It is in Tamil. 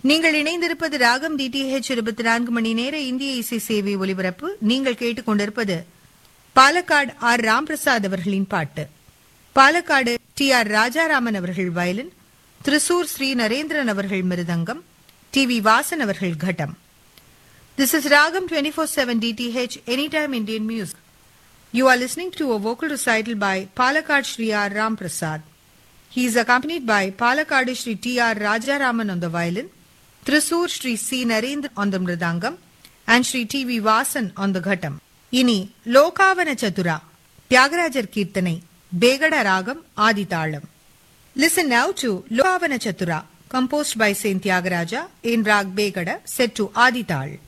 நீங்கள் இணைந்திருப்பது ராகம் டிடிஹெச் இருபத்தி நான்கு மணி நேர இந்திய இசை சேவை ஒலிபரப்பு நீங்கள் கேட்டுக்கொண்டிருப்பது பாலக்காடு ஆர் ராம்பிரசாத் அவர்களின் பாட்டு பாலக்காடு டி ஆர் ராஜாராமன் அவர்கள் வயலின் திருசூர் ஸ்ரீ நரேந்திரன் அவர்கள் மிருதங்கம் டி வி வாசன் அவர்கள் கட்டம் this is Raagam twenty four seven DTH anytime Indian music You are listening to a vocal recital by Palakkad Sri R. Ram Prasad. He is accompanied by Palakkad Sri T. R. Rajaraman on the violin, Thrissur Sri C. Narendra on the mridangam, and Sri T. V. Vasan on the ghatam. இனி லோகாவன சதுரா தியாகராஜர் கீர்த்தனை பேகட ராகம் ஆதிதாளம் Listen now to Lokavana Chatura, composed by Saint Tyagaraja in Rag Begada, set to Adital.